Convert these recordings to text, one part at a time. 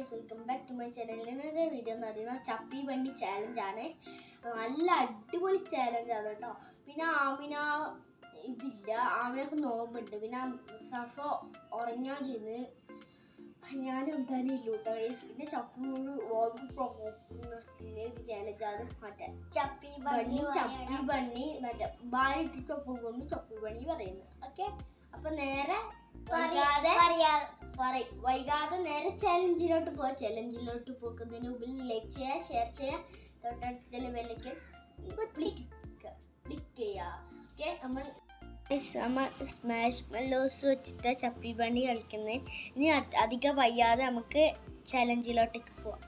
guys welcome back to my channel ഇന്നത്തെ video എന്ന് പറയുന്നത് ചപ്പി വണ്ടി ചാലഞ്ച് ആണ് നല്ല അടിപൊളി ചാലഞ്ച് ആണ് കേട്ടോ പിന്നെ ആമിന ഇതില്ല ആമിനക്ക് നോമ്പുണ്ട് പിന്നെ സഫ ഉറങ്ങാ ചെയ്ത് ഞാൻ എന്തായാലും ഇല്ല കേട്ടോ ഗൈസ് പിന്നെ ചപ്പിനോട് നിർത്തുന്ന ഒരു ചാലഞ്ച് ആണ് മറ്റേ ചപ്പി ബണ്ണി ചപ്പി ബണ്ണി മറ്റേ ബാലിട്ട് ചൊപ്പ് കൊണ്ട് ചപ്പി ബണ്ണി പറയുന്നത് ഓക്കെ അപ്പൊ നേരെ വൈകാതെ പറയും വൈകാതെ നേരെ ചലഞ്ചിലോട്ട് പോവാ ചലഞ്ചിലോട്ട് പോകുന്നതിന് മുമ്പിൽ ലൈക്ക് ചെയ്യുക ഷെയർ ചെയ്യുക തൊട്ടടുത്തുള്ള ബെല്ലയ്ക്ക് ക്ലിക്ക് ക്ലിക്ക് ചെയ്യുക ഓക്കെ നമ്മൾ നമ്മൾ സ്മാഷ് മെല്ലോസ് വെച്ചിട്ട് ചപ്പി ബണ്ണി കളിക്കുന്നത് ഇനി അ- അധികം വയ്യാതെ നമുക്ക് ചലഞ്ചിലോട്ടേക്ക് പോവാം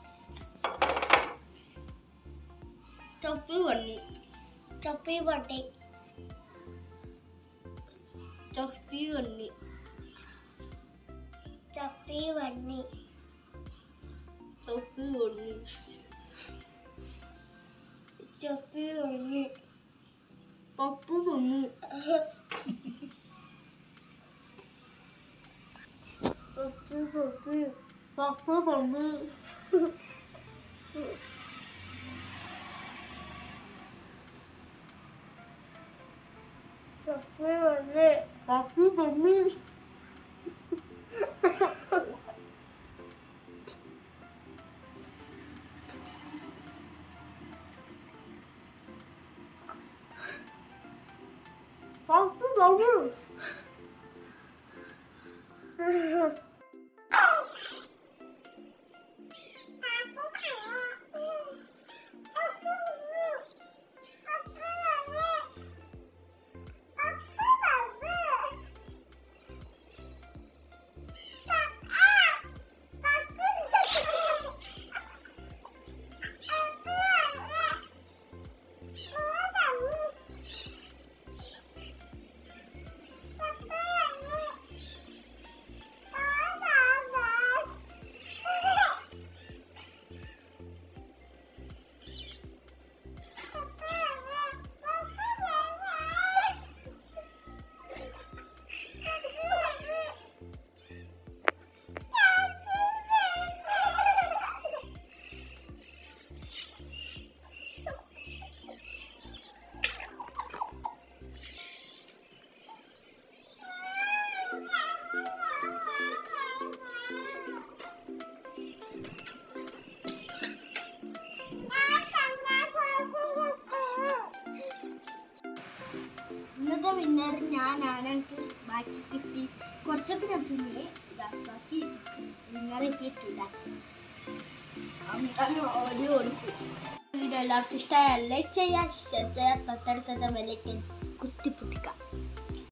ചപ്പി ബണ്ണി ചപ്പി പൊട്ടി ചപ്പി ബണ്ണി ചപ്പി വണ്ണി Chappi Bunny Chappi Bunny Pappu Bunny Pappu Pappu Pappu Bunny Chappi Bunny Pappu Bunny Pappu Bunny ഇന്നത്തെ വിന്നർ ഞാനാണ് എനിക്ക് ബാക്കി കിട്ടി കുറച്ചൊക്കെ ഞാൻ തിന്നേ ഇതാ ബാക്കി വിന്നറെ കിട്ടില്ല ഓടി ഓടിക്കും വീഡിയോ എല്ലാവർക്കും ഇഷ്ടമായ ലൈക്ക് ചെയ്യുക ഷെയർ ചെയ്യുക തൊട്ടടുത്ത വിലയ്ക്ക് കുത്തിപ്പൊട്ടിക്കാം